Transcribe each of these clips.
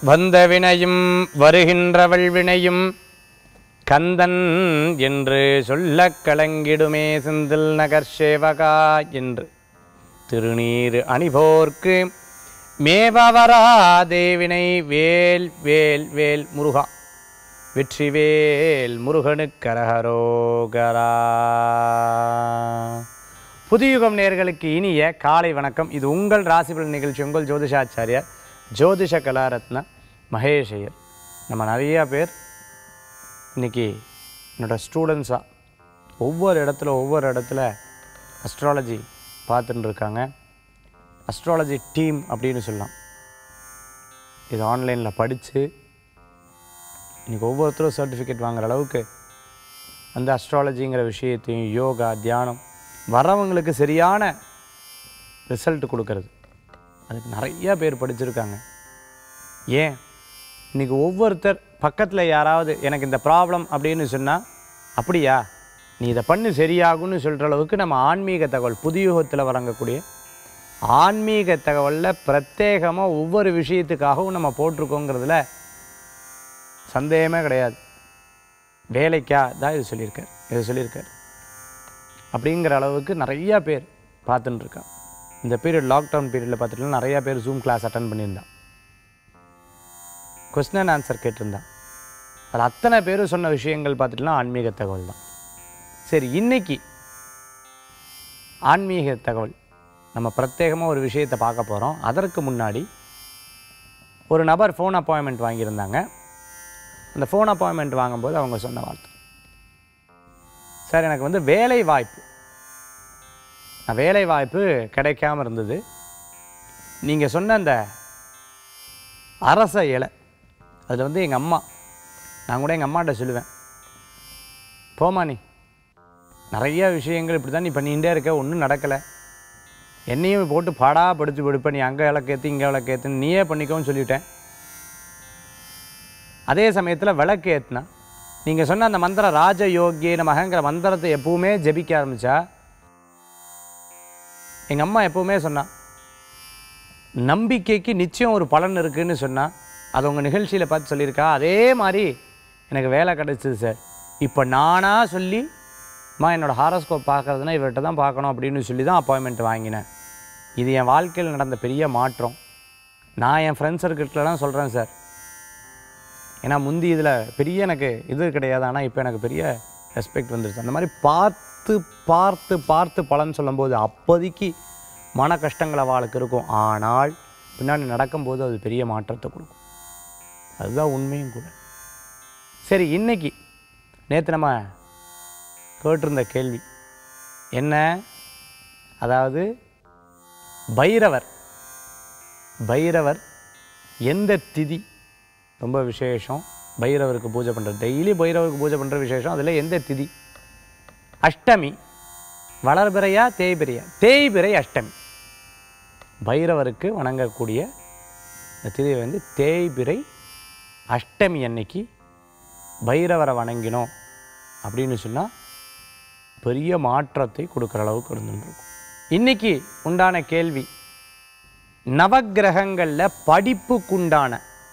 வந்த வினையும் வருகின்றவள் வினையும் கந்தன் என்று சொல்லக் கலங்கிடுமே செந்தில் நகர் சேவகா என்று திருநீர் அணிபோர்க்கு மேவவரா தேவினை வேல் வேல் வேல் முருகா வெற்றிவேல் முருகனுக்கரகரோகரா புதியுகம் நேர்களுக்கு இனிய காலை வணக்கம் இது உங்கள் ராசிபலன் நிகழ்ச்சி உங்கள் ஜோதிஷாச்சாரியார் ஜோதிஷ கலாரத்ன மகேஷையர் நம்ம நிறையா பேர் இன்றைக்கி என்னோடய ஸ்டூடெண்ட்ஸாக ஒவ்வொரு இடத்துல ஒவ்வொரு இடத்துல அஸ்ட்ராலஜி பார்த்துட்டு இருக்காங்க அஸ்ட்ராலஜி டீம் அப்படின்னு சொல்லலாம் இது ஆன்லைனில் படித்து இன்றைக்கி ஒவ்வொருத்தரும் சர்டிஃபிகேட் வாங்குற அளவுக்கு அந்த அஸ்ட்ராலஜிங்கிற விஷயத்தையும் யோகா தியானம் வரவங்களுக்கு சரியான ரிசல்ட் கொடுக்கறது அதுக்கு நிறைய பேர் படிச்சிருக்காங்க ஏன் இன்றைக்கி ஒவ்வொருத்தர் பக்கத்தில் யாராவது எனக்கு இந்த ப்ராப்ளம் அப்படின்னு சொன்னால் அப்படியா நீ இதை பண்ணு சரியாகும்னு சொல்கிற அளவுக்கு நம்ம ஆன்மீக தகவல் புதியுகத்தில் வழங்கக்கூடிய ஆன்மீக தகவலில் பிரத்யேகமாக ஒவ்வொரு விஷயத்துக்காகவும் நம்ம போட்டிருக்கோங்கிறதுல சந்தேகமே கிடையாது வேலைக்கா தான் இது சொல்லியிருக்கார் இது சொல்லியிருக்கார் அப்படிங்கிற அளவுக்கு நிறையா பேர் பார்த்துட்டு இருக்காங்க இந்த பீரியட் லாக்டவுன் பீரியடில் பார்த்துட்டுனா நிறையா பேர் ஜூம் கிளாஸ் அட்டன் பண்ணியிருந்தான் கொஸ்டின் அண்ட் ஆன்சர் கேட்டிருந்தான் அதில் அத்தனை பேர் சொன்ன விஷயங்கள் பார்த்துட்டுலாம் ஆன்மீக தகவல் தான் சரி இன்னைக்கு ஆன்மீக தகவல் நம்ம பிரத்யேகமாக ஒரு விஷயத்தை பார்க்க போகிறோம் அதற்கு முன்னாடி ஒரு நபர் ஃபோன் அப்பாயின்மெண்ட் வாங்கியிருந்தாங்க அந்த ஃபோன் அப்பாயின்மெண்ட் வாங்கும்போது அவங்க சொன்ன வார்த்தை சார் எனக்கு வந்து வேலை வாய்ப்பு நான் வேலை வாய்ப்பு கிடைக்காம இருந்தது நீங்கள் சொன்ன அந்த அரச இலை அதில் வந்து எங்கள் அம்மா நான் கூட எங்கள் அம்மாட்ட சொல்லுவேன் போமா நீ நிறைய விஷயங்கள் இப்படி தான் நீ பண்ணிகிட்டே இருக்க ஒன்றும் நடக்கலை என்னையும் போட்டு பாடா படுத்து படுப்ப நீ அங்கே விளக்கேற்று இங்கே விளக்கேற்றுன்னு நீயே பண்ணிக்கோன்னு சொல்லிவிட்டேன் அதே சமயத்தில் விளக்கு ஏற்றினா நீங்கள் சொன்ன அந்த மந்திரம் ராஜயோகிய நமகங்கிற மந்திரத்தை எப்பவுமே ஜெபிக்க ஆரம்பித்தா எங்கள் அம்மா எப்பவுமே சொன்னா நம்பிக்கைக்கு நிச்சயம் ஒரு பலன் இருக்குன்னு சொன்னா அது உங்கள் நிகழ்ச்சியில் பார்த்து சொல்லியிருக்கா அதே மாதிரி எனக்கு வேலை கிடச்சிது சார் இப்போ நானாக சொல்லி அம்மா என்னோடய ஹாரோஸ்கோப் பார்க்குறதுனா இவர்கிட்ட தான் பார்க்கணும் அப்படின்னு சொல்லி தான் அப்பாயின்மெண்ட் வாங்கினேன் இது என் வாழ்க்கையில் நடந்த பெரிய மாற்றம் நான் என் ஃப்ரெண்ட்ஸ் சர்க்கிள்லாம் சொல்கிறேன் சார் ஏன்னா முந்தி இதில் பெரிய எனக்கு இது கிடையாது ஆனால் இப்போ எனக்கு பெரிய ரெஸ்பெக்ட் வந்துருச்சு அந்த மாதிரி பார்த்து பார்த்து பார்த்து பலன் சொல்லும்போது அப்போதைக்கு மன கஷ்டங்கள் அவளுக்கு இருக்கும் ஆனால் பின்னாடி நடக்கும்போது அது பெரிய மாற்றத்தை கொடுக்கும் அதுதான் உண்மையும் கூட சரி இன்னைக்கு நேற்று நம்ம கேட்டிருந்த கேள்வி என்ன அதாவது பைரவர் பைரவர் எந்த திதி ரொம்ப விசேஷம் பைரவருக்கு பூஜை பண்ணுறது டெய்லி பைரவருக்கு பூஜை பண்ணுற விசேஷம் அதில் எந்த திதி அஷ்டமி வளர்பிறையா தேய்பிறையா தேய்பிறை அஷ்டமி பைரவருக்கு வணங்கக்கூடிய இந்த திதி வந்து தேய்பிறை அஷ்டமி அன்னைக்கு பைரவரை வணங்கினோம் அப்படின்னு சொன்னால் பெரிய மாற்றத்தை கொடுக்குற அளவுக்கு இருந்துருக்கும் இன்னைக்கு உண்டான கேள்வி நவக்கிரகங்களில் படிப்புக்குண்டான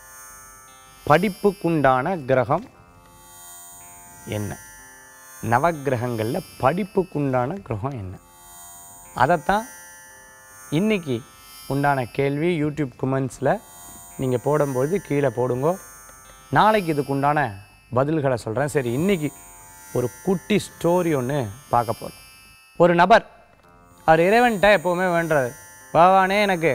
படிப்புக்குண்டான கிரகம் என்ன நவக்கிரகங்களில் படிப்புக்குண்டான கிரகம் என்ன அதைத்தான் இன்னைக்கு உண்டான கேள்வி யூடியூப் கமெண்ட்ஸில் நீங்கள் போடும்போது கீழே போடுங்க நாளைக்கு இதுக்கு உண்டான பதில்களை சொல்கிறேன் சரி இன்னைக்கு ஒரு குட்டி ஸ்டோரி ஒன்று பார்க்க போகிறோம் ஒரு நபர் அவர் இறைவன்கிட்ட எப்போவுமே வேண்டுறாரு பகவானே எனக்கு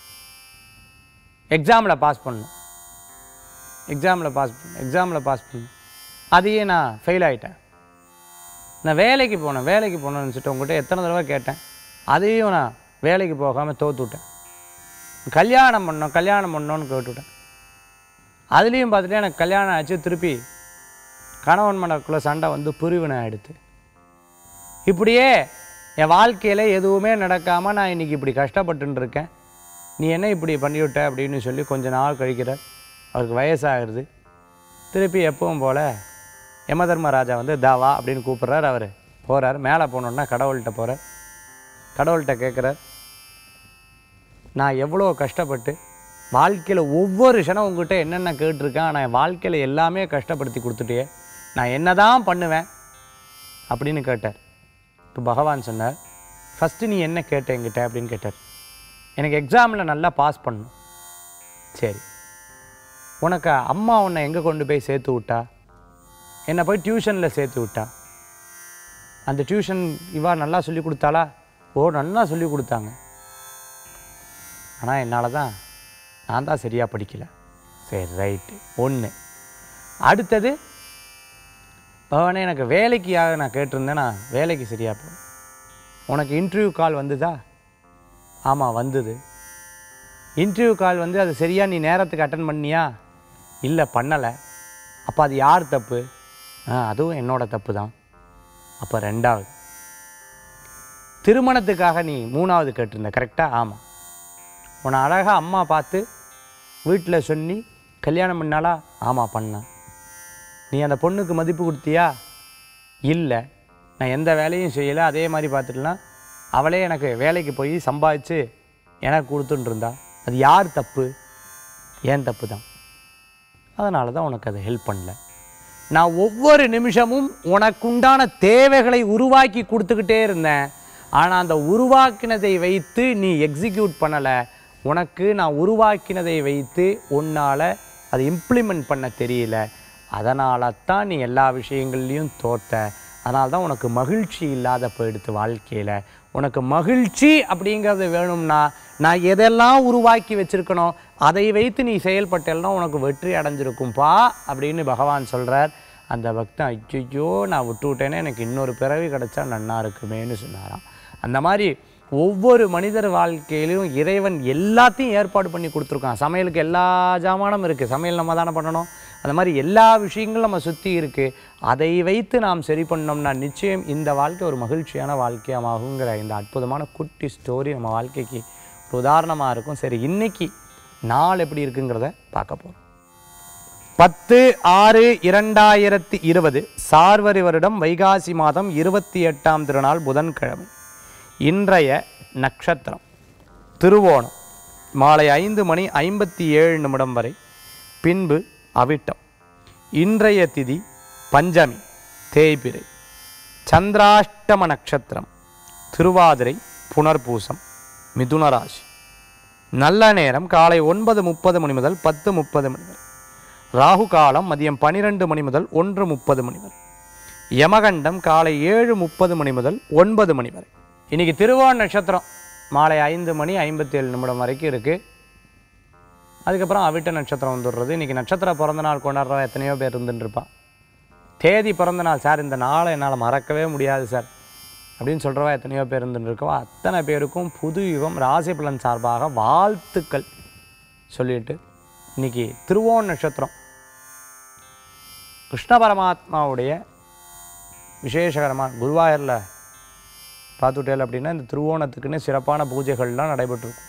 எக்ஸாமில் பாஸ் பண்ணணும் எக்ஸாமில் பாஸ் பண்ண எக்ஸாமில் பாஸ் பண்ணணும் அதையே நான் ஃபெயில் ஆகிட்டேன் நான் வேலைக்கு போனேன் வேலைக்கு போகணும்னு நினச்சிட்டு உங்கள்கிட்ட எத்தனை தடவை கேட்டேன் அதையும் நான் வேலைக்கு போகாமல் தோத்துவிட்டேன் கல்யாணம் பண்ணோம் கல்யாணம் பண்ணோன்னு கேட்டுவிட்டேன் அதுலேயும் பார்த்துட்டு எனக்கு கல்யாணம் ஆச்சு திருப்பி கணவன் மனக்குள்ளே சண்டை வந்து பிரிவினை ஆகிடுது இப்படியே என் வாழ்க்கையில் எதுவுமே நடக்காமல் நான் இன்றைக்கி இப்படி கஷ்டப்பட்டுன்னு இருக்கேன் நீ என்ன இப்படி பண்ணிவிட்ட அப்படின்னு சொல்லி கொஞ்ச நாள் கழிக்கிற அவருக்கு வயசாகிறது திருப்பி எப்பவும் போல் யம தர்மராஜா வந்து தாவா அப்படின்னு கூப்பிட்றாரு அவர் போகிறார் மேலே போனோன்னா கடவுள்கிட்ட போகிறார் கடவுள்கிட்ட கேட்குறார் நான் எவ்வளோ கஷ்டப்பட்டு வாழ்க்கையில் ஒவ்வொரு க்ஷணம் உங்ககிட்ட என்னென்ன கேட்டிருக்கேன் ஆனால் என் வாழ்க்கையில் எல்லாமே கஷ்டப்படுத்தி கொடுத்துட்டே நான் என்ன தான் பண்ணுவேன் அப்படின்னு கேட்டார் இப்போ பகவான் சொன்னார் ஃபஸ்ட்டு நீ என்ன கேட்ட என்கிட்ட அப்படின்னு கேட்டார் எனக்கு எக்ஸாமில் நல்லா பாஸ் பண்ணணும் சரி உனக்கு அம்மா உன்னை எங்கே கொண்டு போய் சேர்த்து விட்டா என்னை போய் டியூஷனில் சேர்த்து விட்டா அந்த டியூஷன் இவா நல்லா சொல்லி கொடுத்தாளா ஓ நல்லா சொல்லி கொடுத்தாங்க ஆனால் என்னால் தான் நான் தான் சரியாக படிக்கல சரி ரைட்டு ஒன்று அடுத்தது பவனே எனக்கு வேலைக்காக நான் கேட்டிருந்தேன் நான் வேலைக்கு சரியாக போ உனக்கு இன்டர்வியூ கால் வந்துதா ஆமாம் வந்தது இன்டர்வியூ கால் வந்து அது சரியாக நீ நேரத்துக்கு அட்டன் பண்ணியா இல்லை பண்ணலை அப்போ அது யார் தப்பு ஆ அதுவும் என்னோட தப்பு தான் அப்போ ரெண்டாவது திருமணத்துக்காக நீ மூணாவது கேட்டிருந்த கரெக்டாக ஆமாம் உன்னை அழகாக அம்மா பார்த்து வீட்டில் சொல்லி கல்யாணம் பண்ணாலா ஆமாம் பண்ணேன் நீ அந்த பொண்ணுக்கு மதிப்பு கொடுத்தியா இல்லை நான் எந்த வேலையும் செய்யலை அதே மாதிரி பார்த்துட்டுலாம் அவளே எனக்கு வேலைக்கு போய் சம்பாதிச்சு எனக்கு கொடுத்துட்டு இருந்தா அது யார் தப்பு ஏன் தப்பு தான் அதனால தான் உனக்கு அதை ஹெல்ப் பண்ணல நான் ஒவ்வொரு நிமிஷமும் உனக்குண்டான தேவைகளை உருவாக்கி கொடுத்துக்கிட்டே இருந்தேன் ஆனால் அந்த உருவாக்கினதை வைத்து நீ எக்ஸிக்யூட் பண்ணலை உனக்கு நான் உருவாக்கினதை வைத்து உன்னால் அதை இம்ப்ளிமெண்ட் பண்ண தெரியல அதனால தான் நீ எல்லா விஷயங்கள்லையும் தோத்த அதனால தான் உனக்கு மகிழ்ச்சி இல்லாத போயிடுத்து வாழ்க்கையில் உனக்கு மகிழ்ச்சி அப்படிங்கிறது வேணும்னா நான் எதெல்லாம் உருவாக்கி வச்சிருக்கனோ அதை வைத்து நீ செயல்பட்டேன்னா உனக்கு வெற்றி அடைஞ்சிருக்கும்பா அப்படின்னு பகவான் சொல்கிறார் அந்த பக்தன் ஐயோ நான் விட்டு விட்டேனே எனக்கு இன்னொரு பிறவி கிடைச்சா நன்னா இருக்குமேன்னு சொன்னாராம் அந்த மாதிரி ஒவ்வொரு மனிதர் வாழ்க்கையிலும் இறைவன் எல்லாத்தையும் ஏற்பாடு பண்ணி கொடுத்துருக்கான் சமையலுக்கு எல்லா ஜாமானும் இருக்குது சமையல் நம்ம தானே பண்ணணும் அந்த மாதிரி எல்லா விஷயங்களும் நம்ம சுற்றி இருக்குது அதை வைத்து நாம் சரி பண்ணோம்னா நிச்சயம் இந்த வாழ்க்கை ஒரு மகிழ்ச்சியான வாழ்க்கையாகுங்கிற இந்த அற்புதமான குட்டி ஸ்டோரி நம்ம வாழ்க்கைக்கு ஒரு உதாரணமாக இருக்கும் சரி இன்னைக்கு நாள் எப்படி இருக்குங்கிறத பார்க்க போகிறோம் பத்து ஆறு இரண்டாயிரத்தி இருபது சார்வரி வருடம் வைகாசி மாதம் இருபத்தி எட்டாம் திருநாள் புதன்கிழமை இன்றைய நட்சத்திரம் திருவோணம் மாலை ஐந்து மணி ஐம்பத்தி ஏழு நிமிடம் வரை பின்பு அவிட்டம் இன்றைய திதி பஞ்சமி தேய்பிரை சந்திராஷ்டம நட்சத்திரம் திருவாதிரை புனர்பூசம் மிதுன ராசி நல்ல நேரம் காலை ஒன்பது முப்பது மணி முதல் பத்து முப்பது மணி வரை ராகு காலம் மதியம் பன்னிரெண்டு மணி முதல் ஒன்று முப்பது மணி வரை யமகண்டம் காலை ஏழு முப்பது மணி முதல் ஒன்பது மணி வரை இன்னைக்கு திருவோண நட்சத்திரம் மாலை ஐந்து மணி ஐம்பத்தி ஏழு நிமிடம் வரைக்கும் இருக்குது அதுக்கப்புறம் அவிட்ட நட்சத்திரம் வந்துடுறது இன்றைக்கி நட்சத்திர பிறந்த நாள் கொண்டாடுற எத்தனையோ பேர் இருந்துட்டு இருப்பான் தேதி பிறந்த நாள் சார் இந்த நாளை என்னால் மறக்கவே முடியாது சார் அப்படின்னு சொல்கிறவா எத்தனையோ பேர் இருந்துட்டு இருக்கவா அத்தனை பேருக்கும் புது யுகம் ராசி பலன் சார்பாக வாழ்த்துக்கள் சொல்லிட்டு இன்னைக்கு திருவோண நட்சத்திரம் கிருஷ்ண பரமாத்மாவுடைய விசேஷகரமாக குருவாயூரில் பார்த்துட்டேல் அப்படின்னா இந்த திருவோணத்துக்குன்னு சிறப்பான பூஜைகள்லாம் நடைபெற்றிருக்கும்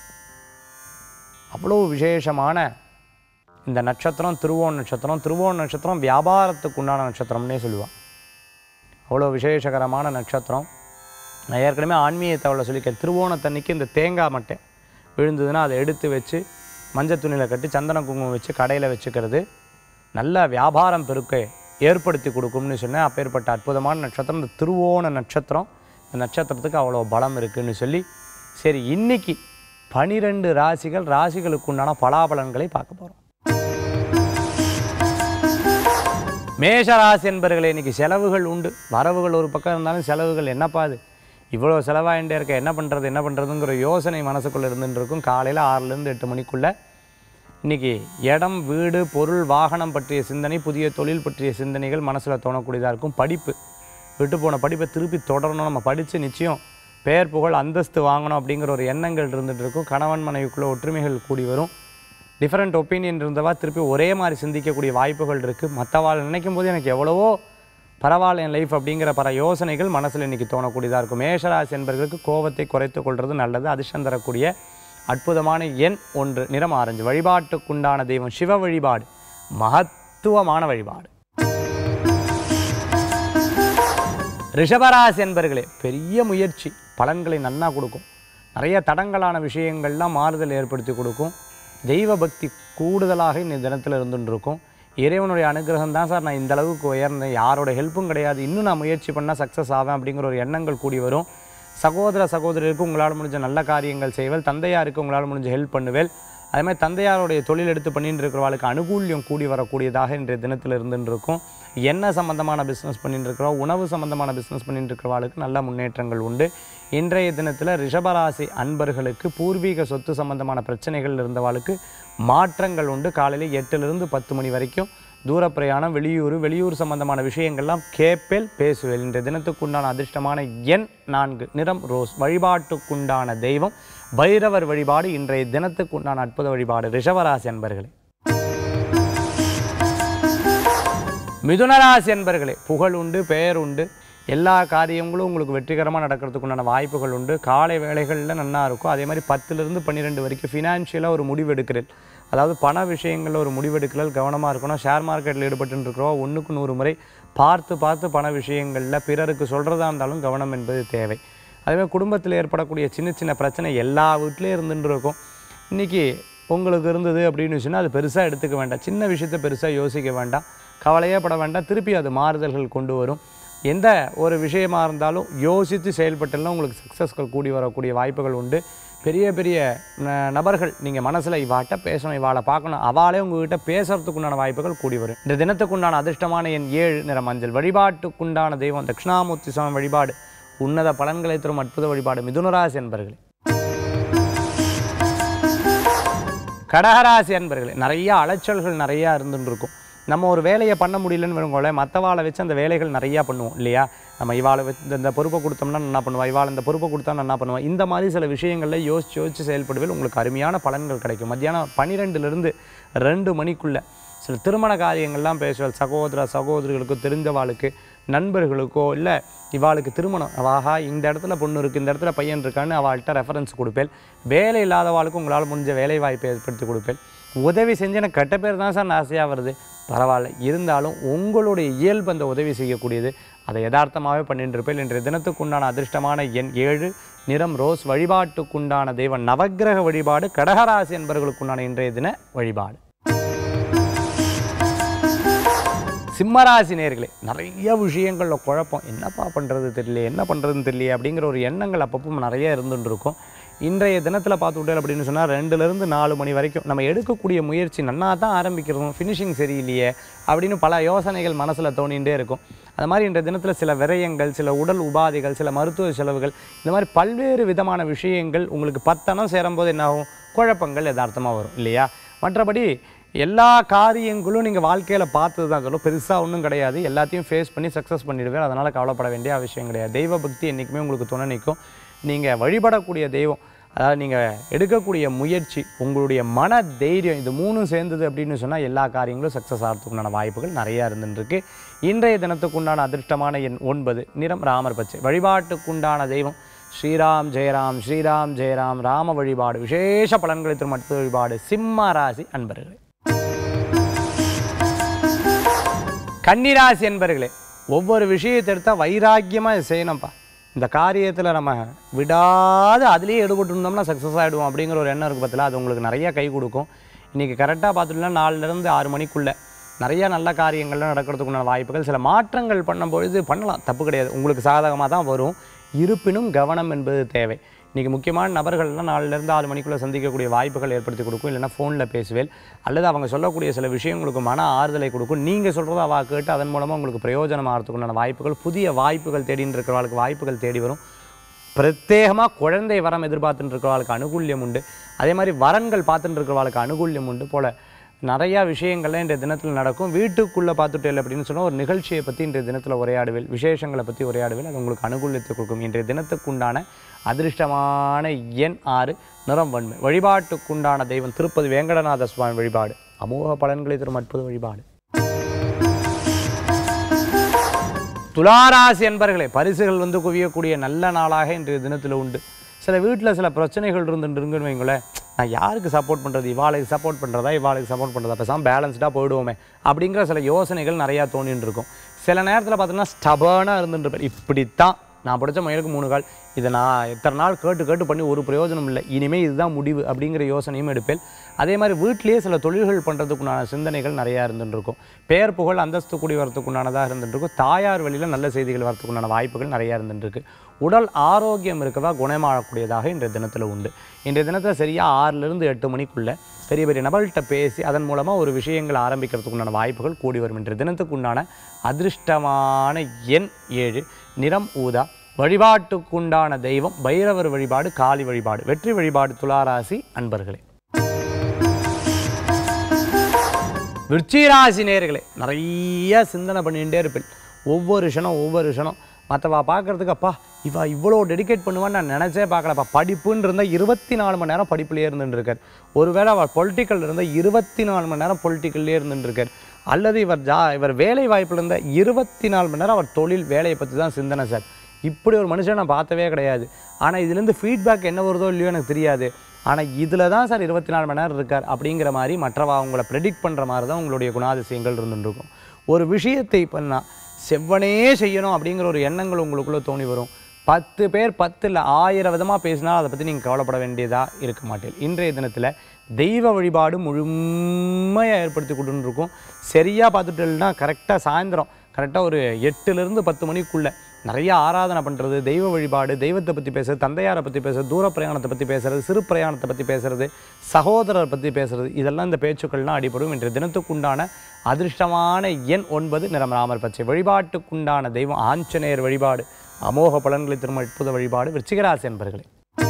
அவ்வளோ விசேஷமான இந்த நட்சத்திரம் திருவோண நட்சத்திரம் திருவோண நட்சத்திரம் வியாபாரத்துக்கு உண்டான நட்சத்திரம்னே சொல்லுவாள் அவ்வளோ விசேஷகரமான நட்சத்திரம் நான் ஏற்கனவே ஆன்மீக தகவலை சொல்லியிருக்கேன் திருவோணத்தன்னைக்கு இந்த தேங்காய் மட்டை விழுந்ததுன்னா அதை எடுத்து வச்சு மஞ்சள் துணியில் கட்டி சந்தன குங்குமம் வச்சு கடையில் வச்சுக்கிறது நல்ல வியாபாரம் பெருக்க ஏற்படுத்தி கொடுக்கும்னு சொன்னேன் அப்பேற்பட்ட அற்புதமான நட்சத்திரம் இந்த திருவோண நட்சத்திரம் இந்த நட்சத்திரத்துக்கு அவ்வளோ பலம் இருக்குன்னு சொல்லி சரி இன்னைக்கு பனிரெண்டு ராசிகள் ராசிகளுக்கு உண்டான பலாபலன்களை பார்க்க போகிறோம் மேஷராசி என்பர்களே இன்னைக்கு செலவுகள் உண்டு வரவுகள் ஒரு பக்கம் இருந்தாலும் செலவுகள் என்னப்பா அது இவ்வளோ செலவாயிட்டே இருக்க என்ன பண்ணுறது என்ன பண்ணுறதுங்கிற யோசனை மனசுக்குள்ளே இருந்துட்டு இருக்கும் காலையில் ஆறுலேருந்து எட்டு மணிக்குள்ளே இன்றைக்கி இடம் வீடு பொருள் வாகனம் பற்றிய சிந்தனை புதிய தொழில் பற்றிய சிந்தனைகள் மனசில் தோணக்கூடியதாக இருக்கும் படிப்பு விட்டு போன படிப்பை திருப்பி தொடரணும் நம்ம படித்து நிச்சயம் பெயர் புகழ் அந்தஸ்து வாங்கணும் அப்படிங்கிற ஒரு எண்ணங்கள் இருந்துகிட்டு இருக்கும் கணவன் மனைவிக்குள்ளே ஒற்றுமைகள் கூடி வரும் டிஃப்ரெண்ட் ஒப்பீனியன் இருந்தவா திருப்பி ஒரே மாதிரி சிந்திக்கக்கூடிய வாய்ப்புகள் இருக்குது மற்றவாள் நினைக்கும் போது எனக்கு எவ்வளவோ பரவாயில்ல என் லைஃப் அப்படிங்கிற பல யோசனைகள் மனசில் இன்றைக்கி தோணக்கூடியதாக இருக்கும் மேஷராசி என்பவர்களுக்கு கோபத்தை குறைத்து கொள்வது நல்லது அதிர்ஷ்டம் தரக்கூடிய அற்புதமான எண் ஒன்று நிறம் ஆரஞ்சு வழிபாட்டுக்குண்டான தெய்வம் சிவ வழிபாடு மகத்துவமான வழிபாடு ரிஷபராசி என்பர்களே பெரிய முயற்சி பலன்களை நன்னா கொடுக்கும் நிறைய தடங்கலான விஷயங்கள்லாம் மாறுதல் ஏற்படுத்தி கொடுக்கும் தெய்வ பக்தி கூடுதலாக இந்த தினத்தில் இருந்துட்டு இருக்கும் இறைவனுடைய அனுகிரகம் தான் சார் நான் இந்த அளவுக்கு உயர்ந்தேன் யாரோட ஹெல்ப்பும் கிடையாது இன்னும் நான் முயற்சி பண்ணால் சக்ஸஸ் ஆவேன் அப்படிங்கிற ஒரு எண்ணங்கள் கூடி வரும் சகோதர சகோதரிக்கு உங்களால் முடிஞ்ச நல்ல காரியங்கள் செய்வேல் தந்தையாருக்கு உங்களால் முடிஞ்ச ஹெல்ப் பண்ணுவேல் அதே மாதிரி தந்தையாருடைய தொழில் எடுத்து பண்ணிட்டு இருக்கிறவளுக்கு அனுகூல்யம் கூடி வரக்கூடியதாக இன்றைய தினத்தில் இருந்துட்டு இருக்கும் எண்ணெய் சம்பந்தமான பிஸ்னஸ் பண்ணிட்டு இருக்கிறோம் உணவு சம்பந்தமான பிஸ்னஸ் பண்ணிட்டு இருக்கிறவளுக்கு நல்ல முன்னேற்றங்கள் உண்டு இன்றைய தினத்தில் ரிஷபராசி அன்பர்களுக்கு பூர்வீக சொத்து சம்பந்தமான பிரச்சனைகள் இருந்தவாளுக்கு மாற்றங்கள் உண்டு காலையில் எட்டுலேருந்து பத்து மணி வரைக்கும் தூர பிரயாணம் வெளியூர் வெளியூர் சம்பந்தமான விஷயங்கள்லாம் கேப்பேல் பேசுவேல் இன்றைய தினத்துக்குண்டான அதிர்ஷ்டமான எண் நான்கு நிறம் ரோஸ் வழிபாட்டுக்குண்டான தெய்வம் பைரவர் வழிபாடு இன்றைய தினத்துக்குண்டான அற்புத வழிபாடு ரிஷபராசி அன்பர்களே மிதுனராசி அன்பர்களே புகழ் உண்டு பெயர் உண்டு எல்லா காரியங்களும் உங்களுக்கு வெற்றிகரமாக நடக்கிறதுக்கு உண்டான வாய்ப்புகள் உண்டு காலை வேலைகளில் நல்லா இருக்கும் அதே மாதிரி பத்துலேருந்து பன்னிரெண்டு வரைக்கும் ஃபினான்ஷியலாக ஒரு முடிவு எடுக்கிறேன் அதாவது பண விஷயங்களில் ஒரு முடிவெடுக்கிறல் கவனமாக இருக்கணும் ஷேர் மார்க்கெட்டில் ஈடுபட்டு இருக்கிறோம் ஒன்றுக்கு நூறு முறை பார்த்து பார்த்து பண விஷயங்களில் பிறருக்கு சொல்கிறதா இருந்தாலும் கவனம் என்பது தேவை அதேமாதிரி குடும்பத்தில் ஏற்படக்கூடிய சின்ன சின்ன பிரச்சனை எல்லா வீட்லேயும் இருந்துட்டு இருக்கும் இன்றைக்கி உங்களுக்கு இருந்தது அப்படின்னு சொன்னால் அது பெருசாக எடுத்துக்க வேண்டாம் சின்ன விஷயத்தை பெருசாக யோசிக்க வேண்டாம் கவலையே பட வேண்டாம் திருப்பி அது மாறுதல்கள் கொண்டு வரும் எந்த ஒரு விஷயமா இருந்தாலும் யோசித்து செயல்பட்டெல்லாம் உங்களுக்கு சக்ஸஸ்கள் கூடி வரக்கூடிய வாய்ப்புகள் உண்டு பெரிய பெரிய ந- நபர்கள் நீங்கள் மனசில் இவாட்ட பேசணும் இவாளை பார்க்கணும் அவாளே உங்ககிட்ட பேசுறதுக்குண்டான வாய்ப்புகள் கூடி வரும் இந்த தினத்துக்குண்டான அதிர்ஷ்டமான என் ஏழு நிற மஞ்சள் வழிபாட்டுக்குண்டான தெய்வம் தட்சிணாமூர்த்தி சுவாமி வழிபாடு உன்னத பலன்களை தரும் அற்புத வழிபாடு மிதுனராசி என்பர்களே கடகராசி அன்பர்களே நிறைய அலைச்சல்கள் நிறையா இருந்துட்டு இருக்கும் நம்ம ஒரு வேலையை பண்ண முடியலன்னு வருங்களேன் மற்றவாளை வச்சு அந்த வேலைகள் நிறையா பண்ணுவோம் இல்லையா நம்ம இவாளை வச்சு இந்த- இந்த பொறுப்பை கொடுத்தோம்னா என்ன பண்ணுவா இவாள் இந்த பொறுப்பை கொடுத்தா என்ன பண்ணுவா இந்த மாதிரி சில விஷயங்களில் யோசிச்சு யோசிச்சு செயல்படுவேல் உங்களுக்கு அருமையான பலன்கள் கிடைக்கும் மத்தியானம் பன்னிரெண்டுலேருந்து ரெண்டு மணிக்குள்ளே சில திருமண காரியங்கள்லாம் பேசுவாள் சகோதர சகோதரிகளுக்கோ தெரிஞ்சவாளுக்கு நண்பர்களுக்கோ இல்லை இவாளுக்கு திருமணம் ஆஹா இந்த இடத்துல பொண்ணு இருக்குது இந்த இடத்துல பையன் இருக்கான்னு அவள்கிட்ட ரெஃபரன்ஸ் கொடுப்பேன் வேலை இல்லாதவாளுக்கு உங்களால் முடிஞ்ச வேலை வாய்ப்பை ஏற்படுத்தி கொடுப்பேன் உதவி செஞ்சு எனக்கு கெட்ட பேர் தான் சார் ஆசையாக வருது பரவாயில்ல இருந்தாலும் உங்களுடைய இயல்பு அந்த உதவி செய்யக்கூடியது அதை யதார்த்தமாகவே பண்ணிட்டு இருப்பேன் இன்றைய தினத்துக்குண்டான அதிர்ஷ்டமான எண் ஏழு நிறம் ரோஸ் வழிபாட்டுக்குண்டான தெய்வம் நவக்கிரக வழிபாடு கடகராசி என்பவர்களுக்குண்டான இன்றைய தின வழிபாடு சிம்மராசி நேர்களே நிறைய விஷயங்களில் குழப்பம் என்னப்பா பண்ணுறது தெரியல என்ன பண்ணுறதுன்னு தெரியல அப்படிங்கிற ஒரு எண்ணங்கள் அப்பப்போ நிறைய இருந்துட்டு இருக்கும் இன்றைய தினத்தில் பார்த்துக்கிட்டே அப்படின்னு சொன்னால் ரெண்டுலேருந்து நாலு மணி வரைக்கும் நம்ம எடுக்கக்கூடிய முயற்சி நன்னா தான் ஆரம்பிக்கிறோம் ஃபினிஷிங் சரியில்லையே அப்படின்னு பல யோசனைகள் மனசில் தோணிகிட்டே இருக்கும் அது மாதிரி இன்றைய தினத்தில் சில விரயங்கள் சில உடல் உபாதைகள் சில மருத்துவ செலவுகள் இந்த மாதிரி பல்வேறு விதமான விஷயங்கள் உங்களுக்கு பத்தனம் சேரும்போது என்ன ஆகும் குழப்பங்கள் யதார்த்தமாக வரும் இல்லையா மற்றபடி எல்லா காரியங்களும் நீங்கள் வாழ்க்கையில் பார்த்தது தான் சொல்லும் பெருசாக ஒன்றும் கிடையாது எல்லாத்தையும் ஃபேஸ் பண்ணி சக்ஸஸ் பண்ணிடுவேன் அதனால் கவலைப்பட வேண்டிய அவசியம் கிடையாது தெய்வ பக்தி என்றைக்குமே உங்களுக்கு துணை நிற்கும் நீங்கள் வழிபடக்கூடிய தெய்வம் அதாவது நீங்கள் எடுக்கக்கூடிய முயற்சி உங்களுடைய மன தைரியம் இது மூணும் சேர்ந்தது அப்படின்னு சொன்னால் எல்லா காரியங்களும் சக்ஸஸ் ஆகிறதுக்குண்டான வாய்ப்புகள் நிறையா இருந்துருக்கு இன்றைய தினத்துக்குண்டான அதிர்ஷ்டமான எண் ஒன்பது நிறம் ராமர் பச்சை வழிபாட்டுக்குண்டான தெய்வம் ஸ்ரீராம் ஜெயராம் ஸ்ரீராம் ஜெயராம் ராம வழிபாடு விசேஷ பலன்களை தரும் அற்புத வழிபாடு சிம்ம ராசி அன்பர்களே கன்னிராசி என்பர்களே ஒவ்வொரு விஷயத்தை எடுத்தால் வைராக்கியமாக இதை செய்யணும்ப்பா இந்த காரியத்தில் நம்ம விடாது அதுலேயே ஈடுபட்டு இருந்தோம்னா சக்ஸஸ் ஆகிடுவோம் அப்படிங்கிற ஒரு எண்ணம் இருக்குது பார்த்தீங்களா அது உங்களுக்கு நிறைய கை கொடுக்கும் இன்றைக்கி கரெக்டாக பார்த்துட்டோம்னா நாலுலேருந்து ஆறு மணிக்குள்ளே நிறைய நல்ல காரியங்கள்லாம் நடக்கிறதுக்குண்டான வாய்ப்புகள் சில மாற்றங்கள் பண்ணும்பொழுது பண்ணலாம் தப்பு கிடையாது உங்களுக்கு சாதகமாக தான் வரும் இருப்பினும் கவனம் என்பது தேவை இன்றைக்கி முக்கியமான நபர்கள்லாம் நாலுலேருந்து ஆறு மணிக்குள்ளே சந்திக்கக்கூடிய வாய்ப்புகள் ஏற்படுத்தி கொடுக்கும் இல்லைன்னா ஃபோனில் பேசுவேல் அல்லது அவங்க சொல்லக்கூடிய சில விஷயங்களுக்கு மன ஆறுதலை கொடுக்கும் நீங்கள் சொல்கிறத அவ கேட்டு அதன் மூலமாக உங்களுக்கு பிரயோஜனம் ஆகிறதுக்குண்டான வாய்ப்புகள் புதிய வாய்ப்புகள் தேடின்னு இருக்கிறவர்களுக்கு வாய்ப்புகள் தேடி வரும் பிரத்யேகமாக குழந்தை வரம் எதிர்பார்த்துட்டு இருக்கிறவளுக்கு அனுகூல்யம் உண்டு அதே மாதிரி வரன்கள் பார்த்துட்டு இருக்கிறவளுக்கு அனுகூல்யம் உண்டு போல் நிறையா விஷயங்கள்லாம் இன்றைய தினத்தில் நடக்கும் வீட்டுக்குள்ளே பார்த்துட்டேன் அப்படின்னு சொன்னால் ஒரு நிகழ்ச்சியை பற்றி இன்றைய தினத்தில் உரையாடுவேல் விசேஷங்களை பற்றி உரையாடுவேல் அது உங்களுக்கு அனுகூல்யத்தை கொடுக்கும் இன்றைய தினத்துக்குண்டான அதிர்ஷ்டமான எண் ஆறு நிறம் வன்மை வழிபாட்டுக்குண்டான தெய்வம் திருப்பதி வேங்கடநாத சுவாமி வழிபாடு அமோக பலன்களை தரும் அற்புத வழிபாடு துளாராசி என்பர்களே பரிசுகள் வந்து குவியக்கூடிய நல்ல நாளாக இன்றைய தினத்தில் உண்டு சில வீட்டில் சில பிரச்சனைகள் இருந்துருங்குன்னு வைங்களேன் நான் யாருக்கு சப்போர்ட் பண்ணுறது இவாளுக்கு சப்போர்ட் பண்ணுறதா இவாளுக்கு சப்போர்ட் பண்ணுறதா பேசாமல் பேலன்ஸ்டாக போயிடுவோமே அப்படிங்கிற சில யோசனைகள் நிறையா தோணின்னு இருக்கும் சில நேரத்தில் பார்த்தோன்னா ஸ்டபர்னாக இருந்துட்டு இப்படித்தான் நான் படித்த மயிலுக்கு மூணு கால் இதை நான் எத்தனை நாள் கேட்டு கேட்டு பண்ணி ஒரு பிரயோஜனம் இல்லை இனிமேல் இதுதான் முடிவு அப்படிங்கிற யோசனையும் எடுப்பேன் அதே மாதிரி வீட்டிலேயே சில தொழில்கள் பண்ணுறதுக்குண்டான சிந்தனைகள் நிறையா இருந்துருக்கும் பெயர் புகழ் அந்தஸ்து கூடி வரத்துக்குண்டானதாக இருந்துருக்கும் தாயார் வழியில் நல்ல செய்திகள் வரத்துக்குண்டான வாய்ப்புகள் நிறையா இருந்துருக்கு உடல் ஆரோக்கியம் இருக்கவா குணமாகக்கூடியதாக இன்றைய தினத்தில் உண்டு இன்றைய தினத்தில் சரியாக ஆறிலிருந்து எட்டு மணிக்குள்ளே பெரிய பெரிய நபர்கள்ட்ட பேசி அதன் மூலமாக ஒரு விஷயங்கள் ஆரம்பிக்கிறதுக்குண்டான வாய்ப்புகள் கூடி வரும் இன்றைய தினத்துக்குண்டான அதிர்ஷ்டமான எண் ஏழு நிறம் ஊதா வழிபாட்டுக்குண்டான தெய்வம் பைரவர் வழிபாடு காளி வழிபாடு வெற்றி வழிபாடு துளாராசி அன்பர்களே விருச்சிகராசி நேர்களே நிறைய சிந்தனை பண்ணிகிட்டே இருப்பேன் ஒவ்வொரு க்ஷணம் ஒவ்வொரு க்ஷணம் மற்றவா பார்க்குறதுக்கு அப்பா இவா இவ்வளோ டெடிகேட் பண்ணுவான்னு நான் நினச்சே பார்க்கலப்பா படிப்புன்னு இருந்தால் இருபத்தி நாலு மணி நேரம் படிப்புலேயே இருந்துட்டுருக்கார் ஒருவேளை அவர் பொலிட்டிக்கல் இருந்தால் இருபத்தி நாலு மணி நேரம் பொலிட்டிக்கல்லே இருந்துட்டுருக்கார் அல்லது இவர் ஜா இவர் வேலை வாய்ப்பில் இருந்தால் இருபத்தி நாலு மணி நேரம் அவர் தொழில் வேலையை பற்றி தான் சிந்தனை சார் இப்படி ஒரு மனுஷன் நான் பார்த்தவே கிடையாது ஆனால் இதுலேருந்து ஃபீட்பேக் என்ன வருதோ இல்லையோ எனக்கு தெரியாது ஆனால் இதில் தான் சார் இருபத்தி நாலு மணி நேரம் இருக்கார் அப்படிங்கிற மாதிரி மற்றவா அவங்கள ப்ரெடிக்ட் பண்ணுற மாதிரி தான் உங்களுடைய குணாதிசயங்கள் இருந்துருக்கும் ஒரு விஷயத்தை பண்ணால் செவ்வனே செய்யணும் அப்படிங்கிற ஒரு எண்ணங்கள் உங்களுக்குள்ளே தோணி வரும் பத்து பேர் பத்து இல்லை ஆயிரம் விதமாக பேசினா அதை பற்றி நீங்கள் கவலைப்பட வேண்டியதாக இருக்க மாட்டேன் இன்றைய தினத்தில் தெய்வ வழிபாடு முழுமையாக ஏற்படுத்தி கொடுத்துருக்கும் சரியாக பார்த்துட்டோம்னா கரெக்டாக சாயந்தரம் கரெக்டாக ஒரு எட்டுலேருந்து பத்து மணிக்குள்ளே நிறைய ஆராதனை பண்ணுறது தெய்வ வழிபாடு தெய்வத்தை பற்றி பேசுறது தந்தையாரை பற்றி பேசுறது தூர பிரயாணத்தை பற்றி பேசுறது சிறு பிரயாணத்தை பற்றி பேசுறது சகோதரர் பற்றி பேசுறது இதெல்லாம் இந்த பேச்சுக்கள்லாம் அடிபடும் இன்றைய தினத்துக்குண்டான அதிர்ஷ்டமான எண் ஒன்பது நிறம் ராமர் பச்சை வழிபாட்டுக்குண்டான தெய்வம் ஆஞ்சநேயர் வழிபாடு அமோக பலன்களை திரும்ப அற்புத வழிபாடு விருச்சிகராசி என்பர்களே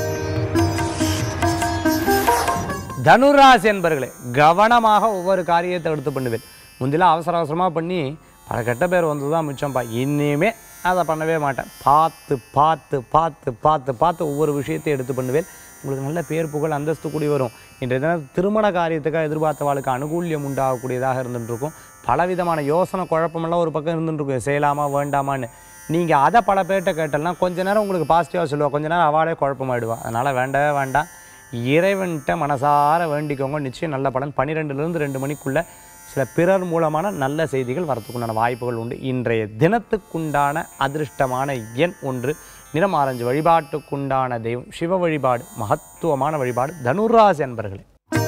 தனுராசி என்பர்களே கவனமாக ஒவ்வொரு காரியத்தை எடுத்து பண்ணுவேன் முந்திலாம் அவசர அவசரமாக பண்ணி பல கெட்ட பேர் வந்து தான் மிச்சம்ப்பா இனிமே அதை பண்ணவே மாட்டேன் பார்த்து பார்த்து பார்த்து பார்த்து பார்த்து ஒவ்வொரு விஷயத்தையும் எடுத்து பண்ணுவேன் உங்களுக்கு நல்ல பேர் புகழ் அந்தஸ்து கூடி வரும் இன்றைய தினம் திருமண காரியத்துக்காக எதிர்பார்த்தவாளுக்கு அனுகூல்யம் உண்டாகக்கூடியதாக இருந்துருக்கும் பலவிதமான யோசனை குழப்பமெல்லாம் ஒரு பக்கம் இருந்துருக்கும் செய்யலாமா வேண்டாமான்னு நீங்கள் அதை பல பேர்கிட்ட கேட்டலாம் கொஞ்ச நேரம் உங்களுக்கு பாசிட்டிவாக சொல்லுவா கொஞ்ச நேரம் அவாளே குழப்பமாயிடுவா அதனால் வேண்டவே வேண்டாம் இறைவன்கிட்ட மனசார வேண்டிக்கோங்க நிச்சயம் நல்ல பலன் பன்னிரெண்டுலேருந்து ரெண்டு மணிக்குள்ளே சில பிறர் மூலமான நல்ல செய்திகள் வரத்துக்குண்டான வாய்ப்புகள் உண்டு இன்றைய தினத்துக்குண்டான அதிர்ஷ்டமான எண் ஒன்று நிறம் ஆரஞ்சு வழிபாட்டுக்குண்டான தெய்வம் சிவ வழிபாடு மகத்துவமான வழிபாடு தனுராசி அன்பர்களே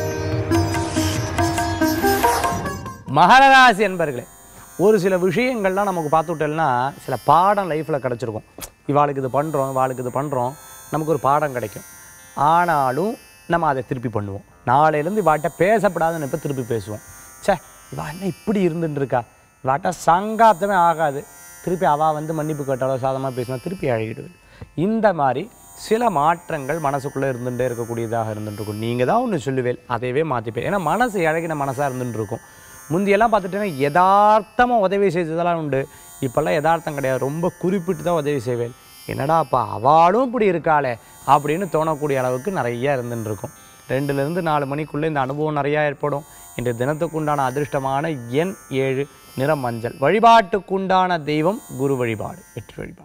மகர ராசி என்பர்களே ஒரு சில விஷயங்கள்லாம் நமக்கு பார்த்துட்டோம்னா சில பாடம் லைஃப்பில் கிடச்சிருக்கும் இவாளுக்கு இது பண்ணுறோம் இவாளுக்கு இது பண்ணுறோம் நமக்கு ஒரு பாடம் கிடைக்கும் ஆனாலும் நம்ம அதை திருப்பி பண்ணுவோம் நாளையிலேருந்து இவாட்ட பேசப்படாதுன்னு இப்போ திருப்பி பேசுவோம் ச்சே இவா என்ன இப்படி இருந்துட்டு இருக்கா இவாட்ட சங்காத்தமே ஆகாது திருப்பி அவள் வந்து மன்னிப்பு கேட்டாலோ சாதமாக பேசினா திருப்பி அழகிடுவேன் இந்த மாதிரி சில மாற்றங்கள் மனசுக்குள்ளே இருந்துகிட்டே இருக்கக்கூடியதாக இருந்துட்டு இருக்கும் நீங்கள் தான் ஒன்று சொல்லுவேன் அதையவே மாற்றிப்பேன் ஏன்னா மனசு இழகின மனசாக இருந்துட்டு இருக்கும் முந்தியெல்லாம் பார்த்துட்டீங்கன்னா யதார்த்தமாக உதவி செய்ததெல்லாம் உண்டு இப்போல்லாம் யதார்த்தம் கிடையாது ரொம்ப குறிப்பிட்டு தான் உதவி செய்வேன் என்னடாப்பா அவளும் இப்படி இருக்காளே அப்படின்னு தோணக்கூடிய அளவுக்கு நிறைய இருந்துட்டு இருக்கும் ரெண்டுலேருந்து நாலு மணிக்குள்ளே இந்த அனுபவம் நிறையா ஏற்படும் இன்றைய தினத்துக்குண்டான அதிர்ஷ்டமான எண் ஏழு நிறம் மஞ்சள் வழிபாட்டுக்குண்டான தெய்வம் குரு வழிபாடு வெற்றி வழிபாடு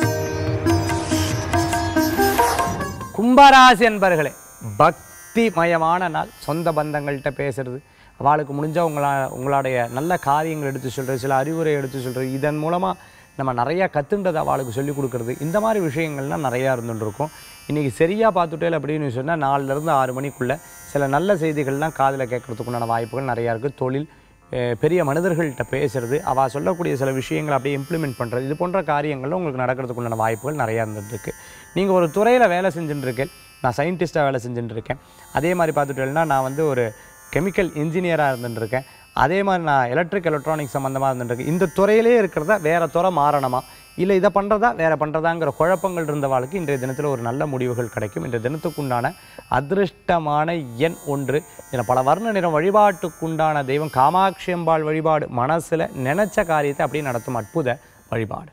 கும்பராசி என்பர்களே பக்திமயமான நாள் சொந்த பந்தங்கள்கிட்ட பேசுறது அவளுக்கு முடிஞ்சால் உங்களா உங்களுடைய நல்ல காரியங்கள் எடுத்து சொல்கிறது சில அறிவுரை எடுத்து சொல்கிறது இதன் மூலமாக நம்ம நிறையா கற்றுன்றதை அவளுக்கு சொல்லிக் கொடுக்குறது இந்த மாதிரி விஷயங்கள்லாம் நிறையா இருந்துருக்கும் இன்றைக்கி சரியாக பார்த்துட்டே அப்படின்னு சொன்னால் நாலுலேருந்து ஆறு மணிக்குள்ளே சில நல்ல செய்திகள்லாம் காதில் கேட்குறதுக்குண்டான வாய்ப்புகள் நிறையா இருக்குது தொழில் அஹ், பெரிய மனிதர்கள்ட்ட பேசுறது அவள் சொல்லக்கூடிய சில விஷயங்களை அப்படியே இம்ப்ளிமெண்ட் பண்ணுறது இது போன்ற காரியங்கள்ல உங்களுக்கு நடக்கிறதுக்குண்டான வாய்ப்புகள் நிறையா இருந்துகிட்ருக்கு நீங்கள் ஒரு துறையில் வேலை செஞ்சுட்டு இருக்கேன் நான் சயின்டிஸ்ட்டாக வேலை செஞ்சுட்டு இருக்கேன் அதே மாதிரி பார்த்துட்டேன்னா நான் வந்து ஒரு கெமிக்கல் இன்ஜினியராக இருந்துட்டு இருக்கேன் அதே மாதிரி நான் எலக்ட்ரிக் எலக்ட்ரானிக்ஸ் சம்மந்தமாக இருந்துட்டுருக்கேன் இந்த துறையிலே இருக்கிறதா வேறு துறை மாறணுமா இல்லை இதை பண்ணுறதா வேறு பண்ணுறதாங்கிற குழப்பங்கள் இருந்தவாளுக்கு இன்றைய தினத்தில் ஒரு நல்ல முடிவுகள் கிடைக்கும் இன்றைய தினத்துக்குண்டான அதிர்ஷ்டமான எண் ஒன்று இதில் பல வர்ண நிறம் வழிபாட்டுக்குண்டான தெய்வம் காமாட்சி அம்பாள் வழிபாடு மனசில் நினச்ச காரியத்தை அப்படியே நடத்தும் அற்புத வழிபாடு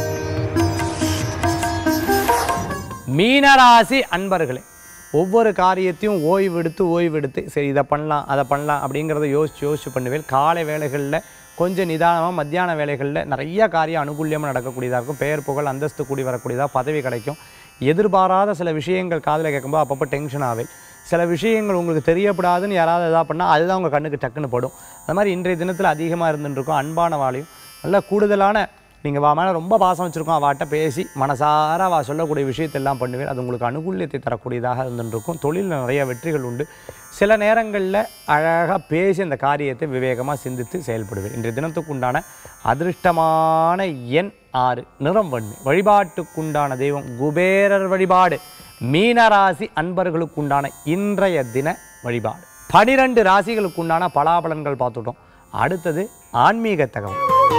மீனராசி அன்பர்களே ஒவ்வொரு காரியத்தையும் ஓய்வு எடுத்து ஓய்வு எடுத்து சரி இதை பண்ணலாம் அதை பண்ணலாம் அப்படிங்கிறத யோசிச்சு யோசிச்சு பண்ணுவேன் காலை வேளைகளில் கொஞ்சம் நிதானமாக மத்தியான வேலைகளில் நிறைய காரியம் அனுகூல்யமாக நடக்கக்கூடியதாக இருக்கும் பெயர் புகழ் அந்தஸ்து கூடி வரக்கூடியதாக பதவி கிடைக்கும் எதிர்பாராத சில விஷயங்கள் காதில் கேட்கும்போது அப்பப்போ டென்ஷன் ஆவேன் சில விஷயங்கள் உங்களுக்கு தெரியப்படாதுன்னு யாராவது எதாவது பண்ணால் அதுதான் உங்கள் கண்ணுக்கு டக்குன்னு படும் அது மாதிரி இன்றைய தினத்தில் அதிகமாக இருந்துட்டு இருக்கும் அன்பான வாழையும் நல்ல கூடுதலான நீங்கள் வா மேலே ரொம்ப பாசம் வச்சுருக்கோம் அவாட்ட பேசி மனசார அவ சொல்லக்கூடிய விஷயத்தெல்லாம் பண்ணுவேன் அது உங்களுக்கு அனுகூல்யத்தை தரக்கூடியதாக இருந்துருக்கும் தொழிலில் நிறைய வெற்றிகள் உண்டு சில நேரங்களில் அழகாக பேசி அந்த காரியத்தை விவேகமாக சிந்தித்து செயல்படுவேன் இன்றைய தினத்துக்கு உண்டான அதிர்ஷ்டமான எண் ஆறு நிறம் வன்மை வழிபாட்டுக்குண்டான தெய்வம் குபேரர் வழிபாடு மீனராசி அன்பர்களுக்குண்டான இன்றைய தின வழிபாடு பனிரெண்டு ராசிகளுக்குண்டான பலாபலன்கள் பார்த்துட்டோம் அடுத்தது ஆன்மீக தகவல்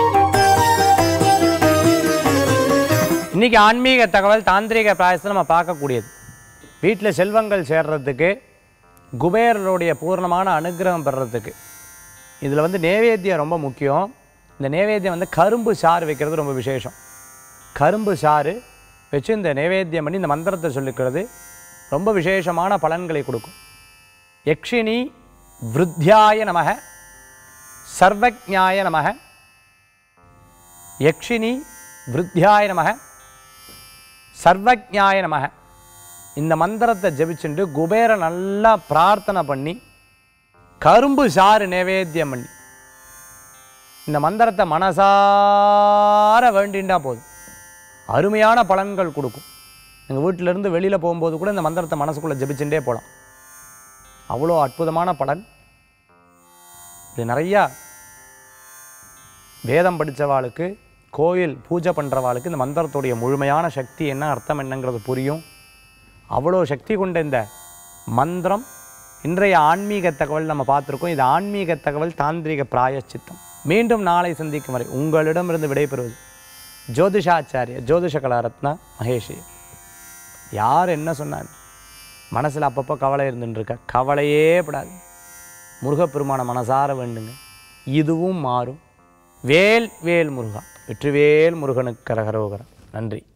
இன்னைக்கு ஆன்மீக தகவல் தாந்திரிக பிராயசத்தை நம்ம பார்க்கக்கூடியது வீட்டில் செல்வங்கள் சேர்றதுக்கு குபேரருடைய பூர்ணமான அனுகிரகம் பெறறதுக்கு இதில் வந்து நேவேத்தியம் ரொம்ப முக்கியம் இந்த நேவேத்தியம் வந்து கரும்பு சாறு வைக்கிறது ரொம்ப விசேஷம் கரும்பு சாறு வச்சு இந்த நேவேத்தியம் பண்ணி இந்த மந்திரத்தை சொல்லிக்கிறது ரொம்ப விசேஷமான பலன்களை கொடுக்கும் யக்ஷினி விருத்தியாய நமக சர்வஜாய நமக யக்ஷினி விருத்தியாய நமக சர்வஜாய நமக இந்த மந்திரத்தை ஜெபிச்சுட்டு குபேர நல்லா பிரார்த்தனை பண்ணி கரும்பு சாறு நைவேத்தியம் பண்ணி இந்த மந்திரத்தை மனசார வேண்டிண்டா போதும் அருமையான பலன்கள் கொடுக்கும் எங்கள் வீட்டிலேருந்து வெளியில் போகும்போது கூட இந்த மந்திரத்தை மனசுக்குள்ளே ஜெபிச்சுட்டே போகலாம் அவ்வளோ அற்புதமான பலன் இது நிறையா வேதம் படித்தவாளுக்கு கோயில் பூஜை பண்ணுறவாளுக்கு இந்த மந்திரத்துடைய முழுமையான சக்தி என்ன அர்த்தம் என்னங்கிறது புரியும் அவ்வளோ சக்தி கொண்ட இந்த மந்திரம் இன்றைய ஆன்மீக தகவல் நம்ம பார்த்துருக்கோம் இது ஆன்மீக தகவல் தாந்திரிக பிராயச்சித்தம் மீண்டும் நாளை சந்திக்கும் வரை உங்களிடமிருந்து விடைபெறுவது ஜோதிஷாச்சாரிய ஜோதிஷ கலாரத்னா மகேஷி யார் என்ன சொன்னார் மனசில் அப்பப்போ கவலை இருந்துட்டு இருக்க கவலையே படாது முருகப்பெருமான மனசார வேண்டுங்க இதுவும் மாறும் வேல் வேல் முருகா வெற்றிவேல் முருகனுக்கு கரகரோகரம் நன்றி